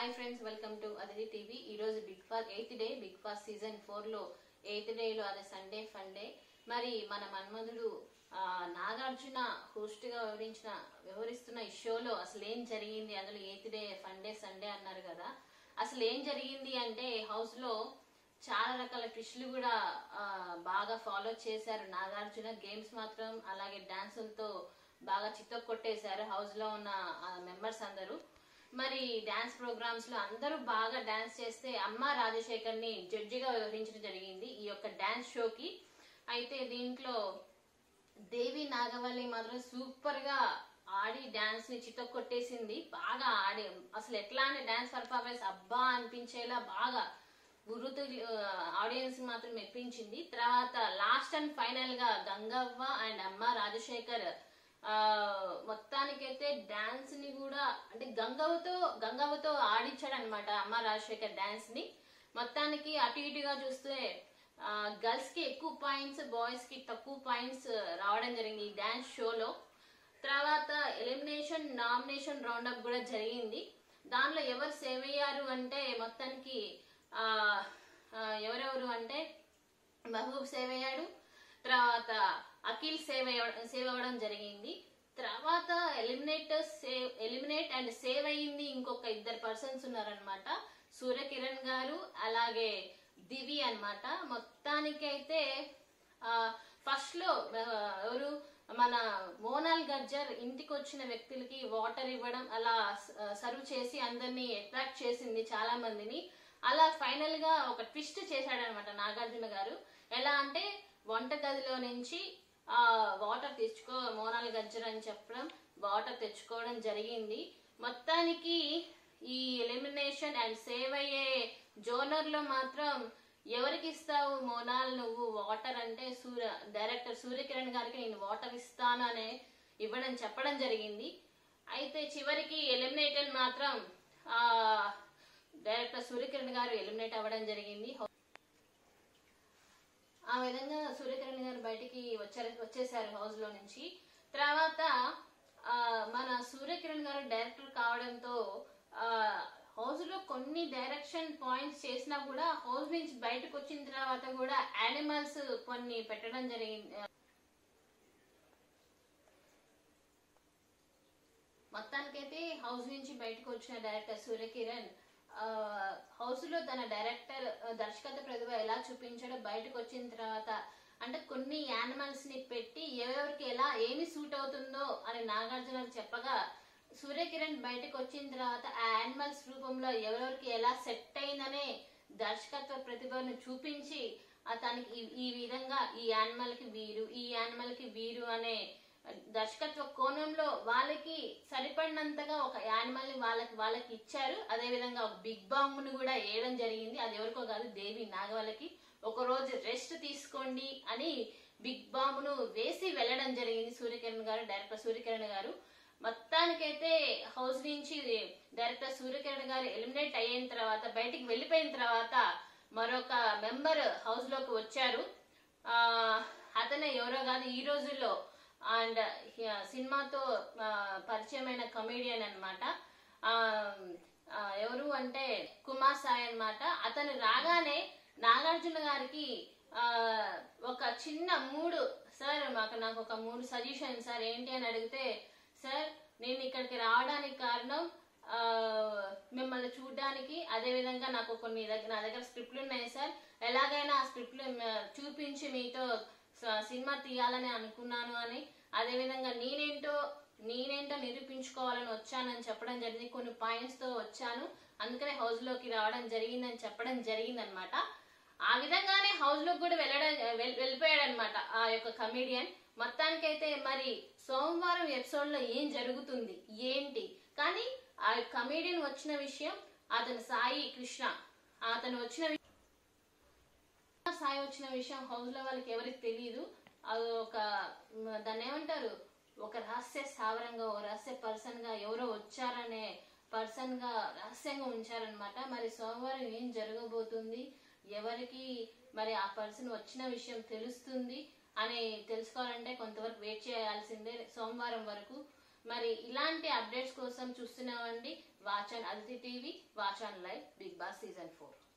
hi friends welcome to Aditi TV ఈ రోజు Bigg Boss eighth day Bigg Boss season four లో eighth day లో అదే సండే ఫన్ డే మరి మన మన్మధుడు ఆ, నాగార్జున హోస్ట్ గా వివరించిన వివరిస్తున్న ఈ షోలో అసలు ఏం జరిగింది అందులో eighth day fun day Sunday అన్నారు కదా అసలు ఏం జరిగింది అంటే హౌస్ లో చాలా రకాల ట్విస్టులు కూడా ఆ, బాగా ఫాలో చేశారు నాగార్జున గేమ్స్ మాత్రం అలాగే డాన్సులతో బాగా చిత్త కొట్టేశారు హౌస్ లో ఉన్న మెంబర్స్ అందరూ మరి డాన్స్ ప్రోగ్రామ్స్ లో అందరూ బాగా డాన్స్ చేస్తే అమ్మ రాజశేఖర్ ని జడ్జిగా వ్యవహరించడం జరిగింది ఈ యొక్క డాన్స్ షోకి అయితే దీంట్లో దేవి నాగవల్లి మాత్రం సూపర్ గా ఆడి డాన్స్ ని చితక్కొట్టేసింది బాగా ఆడి అసలు ఎట్లాంటి డాన్స్ పర్ఫార్మెన్స్ అబ్బా అనిపించేలా బాగా గురుతు ఆడియన్స్ మాత్రం మెప్పించింది తర్వాత లాస్ట్ అండ్ ఫైనల్ గా గంగవ్వ అండ్ అమ్మ రాజశేఖర్ ఆ మొత్తానికైతే డాన్స్ ని కూడా అంటే గంగవ్వతో గంగవ్వతో ఆడించాడు అనమాట అమ్మ రాజశేఖర్ డాన్స్ ని మొత్తానికి అటు ఇటుగా చూస్తే గర్ల్స్ కి ఎక్కువ పాయింట్స్ బాయ్స్ కి తక్కువ పాయింట్స్ రావడం జరిగింది ఈ డాన్స్ షోలో తర్వాత ఎలిమినేషన్ నామినేషన్ రౌండ్ అప్ కూడా జరిగింది దానిలో ఎవరు సేవ్ అయ్యారు అంటే మొత్తానికి ఆ, ఆ, ఎవరెవరు అంటే మహబూబ్ సేవ్ అయ్యాడు తర్వాత అఖిల్ సేవ్ అయ్య- సేవ్ అవ్వడం జరిగింది తర్వాత eliminator save eliminate and save అయ్యింది ఇంకొక ఇద్దరు పర్సన్స్ ఉన్నారనమాట సూర్యకిరణ్ గారు అలాగే దివి అన్నమాట మొత్తానికైతే ఫస్ట్ లో ఆ, ఎవరు మన మోనాల్ గర్జర్ ఇంటికి వచ్చిన వ్యక్తులకి వాటర్ ఇవ్వడం అలా సర్వ్ చేసి అందరినీ అట్రాక్ట్ చేసింది చాలా మందిని అలా ఫైనల్ గా ఒక ట్విస్ట్ చేశాడనమాట నాగార్జున గారు ఎలా అంటే వంట గదిలో నుంచి ఆ వాటర్ తెచ్చుకో మోనాల్ గజ్జర్ అని చెప్పడం వాటర్ తెచ్చుకోవడం జరిగింది మొత్తానికి ఈ ఎలిమినేషన్ అండ్ సేవ్ అయ్యే జోనర్ లో మాత్రం ఎవరికి ఇస్తావు మోనాల్ నువ్వు వాటర్ అంటే సూర్య డైరెక్టర్ సూర్యకిరణ్ గారికి నేను వాటర్ ఇస్తాను అనే ఇవ్వడం చెప్పడం జరిగింది అయితే చివరికి ఎలిమినేటెడ్ మాత్రం ఆ డైరెక్టర్ సూర్యకిరణ్ గారు ఎలిమినేట్ అవ్వడం జరిగింది ఆ విధంగా సూర్యకిరణ్ గారు బయటికి వచ్చారు వచ్చేసారు హౌస్ లో నుంచి తర్వాత ఆ, మన సూర్యకిరణ్ గారు డైరెక్టర్ కావడంతో ఆ, హౌస్ లో కొన్ని డైరెక్షన్ పాయింట్స్ చేసినా కూడా హౌస్ నుంచి బయటకు వచ్చిన తర్వాత కూడా యానిమల్స్ కొన్ని పెట్టడం జరిగింది మొత్తానికైతే హౌస్ నుంచి బయటకు వచ్చిన డైరెక్టర్ సూర్యకిరణ్ ఆ, హౌస్ లో తన డైరెక్టర్ ఆ, దర్శకత్వ ప్రతిభ ఎలా చూపించాడో బయటకు వచ్చిన తర్వాత అంటే కొన్ని యానిమల్స్ ని పెట్టి ఎవరెవరికి ఎలా ఏమి సూట్ అవుతుందో అని నాగార్జున చెప్పగా సూర్యకిరణ్ బయటకు వచ్చిన తర్వాత ఆ యానిమల్స్ రూపంలో ఎవరెవరికి ఎలా సెట్ అయిందనే దర్శకత్వ ప్రతిభను చూపించి అతనికి ఈ- ఈ విధంగా ఈ యానిమల్ కి వీరు ఈ యానిమల్ కి వీరు అనే దర్శకత్వ కోణంలో వాళ్ళకి సరిపడినంతగా ఒక యానిమల్ ని వాళ్ళకి వాళ్ళకి ఇచ్చారు అదే విధంగా ఒక బిగ్ బాంబ్ ను కూడా వేయడం జరిగింది అది ఎవరికో కాదు దేవి నాగవల్లకి ఒక రోజు రెస్ట్ తీసుకోండి అని బిగ్ బాంబ్ ను వేసి వెళ్ళడం జరిగింది సూర్యకిరణ్ గారు డైరెక్టర్ సూర్యకిరణ్ గారు మొత్తానికైతే హౌస్ నుంచి డైరెక్టర్ సూర్యకిరణ్ గారు ఎలిమినేట్ అయిన తర్వాత బయటికి వెళ్ళిపోయిన తర్వాత మరొక మెంబర్ హౌస్ లోకి వచ్చారు ఆ అతనే ఎవరో కాదు ఈ రోజుల్లో అండ్ సినిమాతో ఆ, పరిచయమైన కమేడియన్ అనమాట ఎవరు అంటే కుమార్ సాయి అన్నమాట అతను రాగానే నాగార్జున గారికి ఆ, ఒక చిన్న మూడు సార్ మాకు నాకు ఒక మూడు సజెషన్ సార్ ఏంటి అని అడిగితే సార్ నేను ఇక్కడికి రావడానికి కారణం ఆ, మిమ్మల్ని చూడడానికి అదే విధంగా నాకు కొన్ని దగ్గర నా దగ్గర స్క్రిప్ట్లు ఉన్నాయి సార్ ఎలాగైనా ఆ స్క్రిప్ట్లు మ- చూపించి మీతో స- సినిమా తీయాలని అనుకున్నాను అని అదే విధంగా నేనేంటో నేనేంటో నిరూపించుకోవాలని వచ్చానని చెప్పడం జరిగింది కొన్ని పాయింట్స్ తో వచ్చాను అందుకనే హౌస్ లోకి రావడం జరిగిందని చెప్పడం జరిగింది అనమాట ఆ విధంగానే హౌస్ లోకి కూడా వెళ్ళడం వెల్- వెళ్ళిపోయాడు అనమాట ఆ యొక్క కమీడియన్ మొత్తానికైతే మరి సోమవారం ఎపిసోడ్ లో ఏం జరుగుతుంది ఏంటి కానీ ఆ కమీడియన్ వచ్చిన విషయం అతను సాయి కృష్ణ అతను వచ్చిన వి- సాయి వచ్చిన విషయం హౌస్ లో వాళ్ళకి ఎవరికి తెలియదు అది ఒక మ, దాన్ని ఏమంటారు ఒక రహస్య స్థావరంగా ఒక రహస్య పర్సన్ గా ఎవరో వచ్చారనే పర్సన్ గా రహస్యంగా ఉంచారనమాట మరి సోమవారం ఏం జరగబోతుంది ఎవరికి మరి ఆ పర్సన్ వచ్చిన విషయం తెలుస్తుంది అని తెలుసుకోవాలంటే కొంతవరకు వెయిట్ చేయాల్సిందే సోమవారం వరకు మరి ఇలాంటి అప్డేట్స్ కోసం చూస్తున్నామండి watch on Aditi TV watch on live Bigg Boss season four